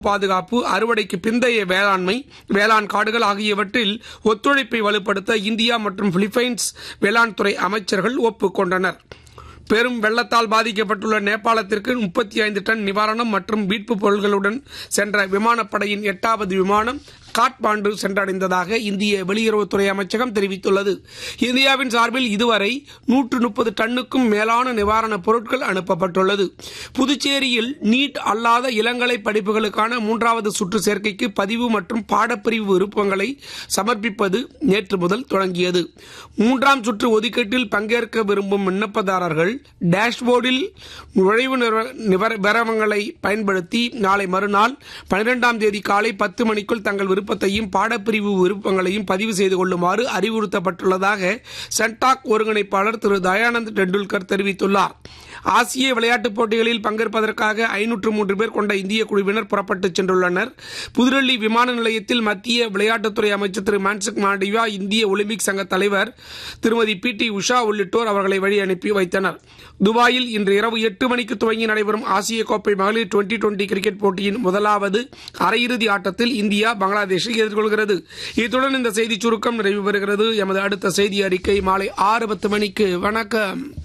பாதுகாப்பு அறுவடைக்கு பிந்தைய வேளாண்மை வேளாண் காடுகள் ஆகியவற்றில் ஒத்துழைப்பை வலுப்படுத்த இந்தியா மற்றும் பிலிப்பைன்ஸ் வேளாண் துறை அமைச்சர்கள் ஒப்புக்கொண்டனர் பெரும் வெள்ளத்தால் பாதிக்கப்பட்டுள்ள நேபாளத்திற்கு முப்பத்தி ஐந்து டன் நிவாரணம் மற்றும் மீட்பு பொருட்களுடன் சென்ற விமானப்படையின் எட்டாவது விமானம் காட்மாண்டு சென்றடைந்ததாக இந்திய வெளியுறவுத்துறை அமைச்சகம் தெரிவித்துள்ளது இந்தியாவின் சார்பில் இதுவரை நூற்று முப்பது டன்னுக்கும் மேலான நிவாரணப் பொருட்கள் அனுப்பப்பட்டுள்ளது புதுச்சேரியில் நீட் அல்லாத இளங்கலை படிப்புகளுக்கான மூன்றாவது சுற்று சேர்க்கைக்கு பதிவு மற்றும் பாடப்பிரிவு விருப்பங்களை சமர்ப்பிப்பது நேற்று முதல் தொடங்கியது மூன்றாம் சுற்று ஒதுக்கீட்டில் பங்கேற்க விரும்பும் விண்ணப்பதாரர்கள் டேஷ்போர்டில் நுழைவு விவரங்களை பயன்படுத்தி நாளை மறுநாள் பனிரெண்டாம் தேதி காலை பத்து மணிக்குள் தங்கள் விருப்பத்தையும் பாடப்பிரிவு விருப்பங்களையும் பதிவு செய்து கொள்ளுமாறு அறிவுறுத்தப்பட்டுள்ளதாக சென்டாக் ஒருங்கிணைப்பாளர் திரு தயானந்த் டெண்டுல்கர் தெரிவித்துள்ளார் ஆசிய விளையாட்டுப் போட்டிகளில் பங்கேற்பதற்காக ஐநூற்று மூன்று பேர் கொண்ட இந்திய குழுவினர் புறப்பட்டு சென்றுள்ளனர் புதுடெல்லி விமான நிலையத்தில் மத்திய விளையாட்டுத்துறை அமைச்சர் திரு மான்சுக் மாண்டிவா இந்திய ஒலிம்பிக் சங்க தலைவர் திருமதி பி டி உஷா உள்ளிட்டோர் அவர்களை வழி அனுப்பி வைத்தனர் துபாயில் இன்று இரவு எட்டு மணிக்கு துவங்கி நடைபெறும் ஆசிய கோப்பை மகளிர் டுவெண்டி டுவெண்டி கிரிக்கெட் போட்டியின் முதலாவது அரையிறுதி ஆட்டத்தில் இந்தியா பங்களாதேஷை எதிர்கொள்கிறது இத்துடன் இந்த செய்தி சுருக்கம் நிறைவு பெறுகிறது எமது அடுத்த செய்தி அறிக்கை மாலை ஆறு பத்து மணிக்கு வணக்கம்